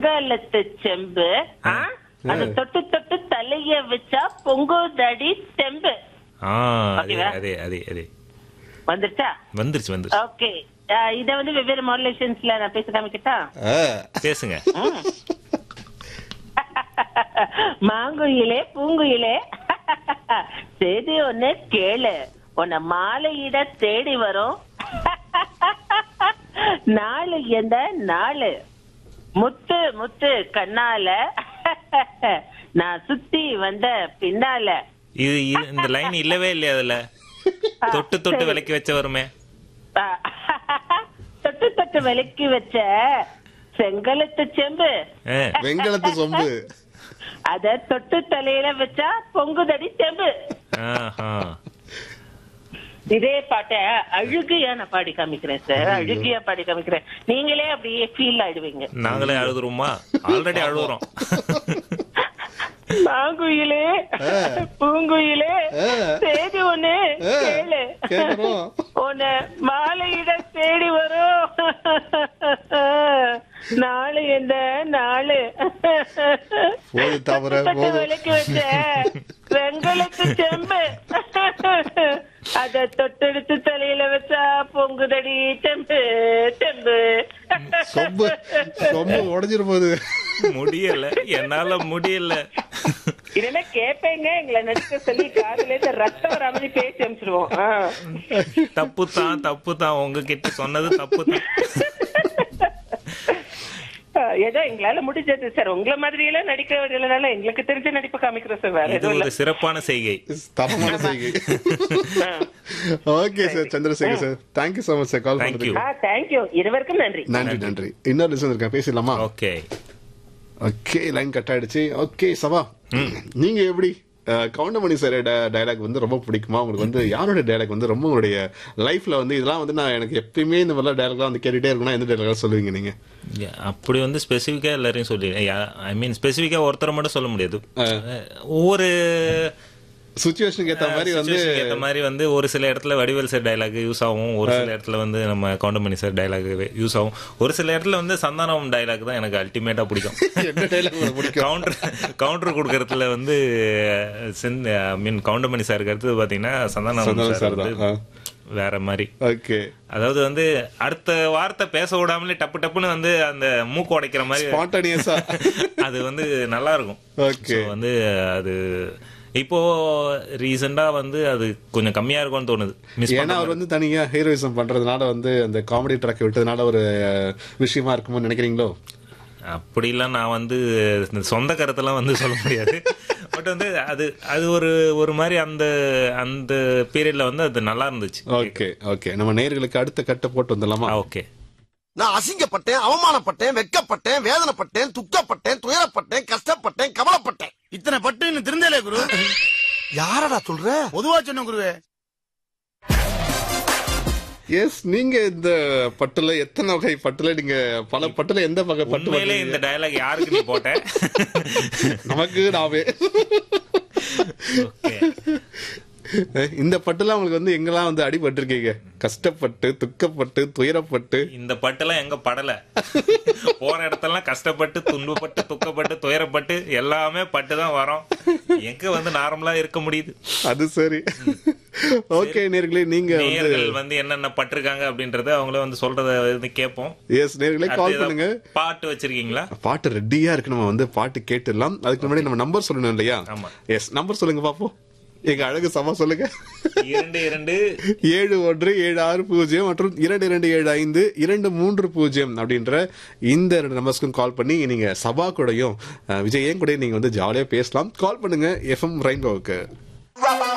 செங்கலத்து செம்பு ஆ? அது தொட்டு தொட்டு தலைய வச்சா பொங்குதடி தெம்பு ஆ அதே ஓகேவா? அதே அதே அதே வந்துருச்சா வந்துருச்சு வந்துருச்சு ஓகே இத வந்து வெவ்வேறு மாடுலேஷன்ஸ்ல நான் பேச காமிக்கிட்டா ஆ, பேசுங்க மாங்குயிலே பூங்குயிலே செய்தி ஒண்ணு கேளு உன்னை மாலையிட தேடி வரும் நாளு எந்த நாளு முத்து முத்து கண்ணால நான் சுத்தி வந்த பின்னால இது இது- இந்த லைன் இல்லவே இல்லையா அதுல தொட்டு தொட்டு சரி. விலைக்கு வச்ச வருமே தொட்டு தொட்டு விலக்கி வச்ச செங்கலத்து செம்பு ஆ, வெங்கலத்து சொம்பு அத தொட்டு தலையில வச்சா பொங்குதடி செம்பு ஆஹா. இதே பாட்ட அழுகையா நான் பாடி காமிக்கிறேன் சார் அழுகையா பாடி காமிக்கிறேன் நீங்களே அப்படியே ஃபீல் ஆயிடுவீங்க நாங்களே அழுதுருவோமா ஆல்ரெடி அழுகுறோம் மாங்குயிலே பூங்குயிலே ஆ. செய்தி ஒண்ணு ஆ, கேளு கேக்குறோம். உன்னை மாலையிட தேடி வரும் நாளு எந்த நாளு போது தவிர, தொட்டு போது. விளக்கி வச்ச வெங்கலத்து செம்பு அத தொட்டெடுத்து தலையில வச்சா பொங்குதடி செம்பு செம்பு சொம்பு சொம்பு உடஞ்சிரு போகுது முடியல என்னால முடியல இதெல்லாம் கேப்பேங்க எங்களை நடிக்க சொல்லி காதுல இருந்து ரத்தம் வராம பேசி அனுப்பிச்சிருவோம் ஆ. தப்பு தான் தப்பு தான் உங்ககிட்ட சொன்னது தப்பு தான் ஏதோ எங்களால முடிஞ்சது சார் உங்களை மாதிரி எல்லாம் நடிக்க விடலனால எங்களுக்கு தெரிஞ்ச நடிப்பு காமிக்கிறோம் சார் வேற இது எதுவும் இல்ல ஒரு சிறப்பான செய்கை தரமான செய்கை okay sir Chandrasekhar sir thank you so much sir call Thank you. பண்ணதுக்கு ஆ தேங்க்யூ இருவருக்கும் நன்றி நன்றி நன்றி இன்னொரு லிசன் இருக்கேன் பேசலாமா ஓகே ஓகே லைன் கட் ஆயிடுச்சு ஓகே சபா நீங்க எப்படி அஹ், கவுண்டமணி சார் டயலாக் வந்து ரொம்ப பிடிக்குமா உங்களுக்கு வந்து யாரோட டயலாக் வந்து ரொம்ப உங்களுடைய லைஃப்ல வந்து இதெல்லாம் வந்து நான் எனக்கு எப்பயுமே இந்த மாதிரிலாம் டயலாக்லாம் வந்து கேட்டுட்டே இருக்கணும் எந்த டயலாக் சொல்லுவீங்க நீங்க Yeah, அப்படி வந்து ஸ்பெசிஃபிக்கா எல்லாரையும் சொல்லி ஐ மீன் ஸ்பெசிஃபிக்கா ஒருத்தரை மட்டும் சொல்ல முடியாது ஒவ்வொரு சுச்சுவேஷனுக்கு ஏத்த மாதிரி வந்து situation க்கு ஏத்த மாதிரி வந்து ஒரு சில இடத்துல வடிவேல் சார் டைலாக் யூஸ் ஆகும் ஒரு சில இடத்துல வந்து நம்ம கவுண்டமணி சார் டைலாக் யூஸ் ஆகும் ஒரு சில இடத்துல வந்து சந்தானம் டைலாக் தான் எனக்கு அல்டிமேட்டா பிடிக்கும் என்ன டயலாக் உங்களுக்கு பிடிக்கும் கவுண்டர் கவுண்டர் கொடுக்கறதுல வந்து ஐ மீன் கவுண்டமணி சாருக்கு அடுத்தது பாத்தீங்கன்னா சந்தானம் சந்தானம் சார் sir தான். வந்து வேற மாதிரி ஓகே அதாவது வந்து அடுத்த வார்த்தை பேச விடாமலே டப்பு டப்புன்னு வந்து அந்த மூக்கு உடைக்கிற மாதிரி ஸ்பான்டனியஸா அது வந்து நல்லா இருக்கும் Okay. So வந்து அது இப்போ ரீசெண்டா வந்து அது கொஞ்சம் கம்மியா இருக்கும்னு தோணுது மிஸ் ஏன்னா அவர் வந்து தனியா ஹீரோயிசம் பண்றதுனால வந்து அந்த காமெடி ட்ராக் விட்டதுனால ஒரு அஹ், விஷயமா இருக்குமோ நினைக்கிறீங்களோ அப்படிலாம் நான் வந்து இந்த சொந்த கருத்தெல்லாம் வந்து சொல்ல முடியாது பட் வந்து அது அது ஒரு ஒரு மாதிரி அந்த அந்த பீரியட்ல வந்து அது நல்லா இருந்துச்சு ஓகே ஓகே நம்ம நேயர்களுக்கு அடுத்த கட்ட போட்டு வந்துடலாமா ஓகே நான் அசிங்கப்பட்டேன் அவமானப்பட்டேன் வெட்கப்பட்டேன் வேதனைப்பட்டேன் துக்கப்பட்டேன் துயரப்பட்டேன் கஷ்டப்பட்டேன் கவலைப்பட்டேன் இத்தனை பட்டு இன்னும் திருந்தலே குரு யாரடா சொல்ற பொதுவா சொன்ன குருவே எஸ் நீங்க இந்த பட்டுல எத்தனை வகை பட்டுல நீங்க பல பட்டுல எந்த வகை பட்டு உண்மையிலே பட்டு இந்த டயலாக் யாருக்கு நீ போட்ட நமக்கு நாவே ஓகே இந்த பட்டுல உங்களுக்கு வந்து எங்கெல்லாம் வந்து அடிபட்டிருக்கீங்க கஷ்டப்பட்டு துக்கப்பட்டு துயரப்பட்டு இந்த பட்டெல்லாம் எங்க படல போற இடத்தெல்லாம் கஷ்டப்பட்டு துன்பப்பட்டு துக்கப்பட்டு துயரப்பட்டு எல்லாமே பட்டு தான் வரோம் எங்க வந்து நார்மலா இருக்க முடியுது அது சரி ஓகே நேர்களே நீங்க வந்து நேயர்கள் வந்து என்னென்ன பட்டிருக்காங்க அப்படின்றத அவங்களே வந்து சொல்றத வந்து கேட்போம் எஸ் நேர்களே கால் அடுத்து பண்ணுங்க ஏதாவது பாட்டு வச்சிருக்கீங்களா பாட்டு ரெடியா இருக்கு நம்ம வந்து பாட்டு கேட்டுடலாம் அதுக்கு முன்னாடி நம்ம நம்பர் சொல்லணும் இல்லையா ஆமா. எஸ் நம்பர் சொல்லுங்க பாப்போம் எங்க அழகு சமா சொல்லுங்க இரண்டு இரண்டு ஏழு ஒன்று ஏழு ஆறு பூஜ்ஜியம் மற்றும் இரண்டு இரண்டு ஏழு ஐந்து இரண்டு மூன்று பூஜ்ஜியம் அப்படின்ற இந்த ரெண்டு நம்பர்ஸ்க்கும் கால் பண்ணி நீங்க சபா கூடயும் அஹ், விஜயன் கூட நீங்க வந்து ஜாலியா பேசலாம் கால் பண்ணுங்க எஃப்எம் ரெயின்போவுக்கு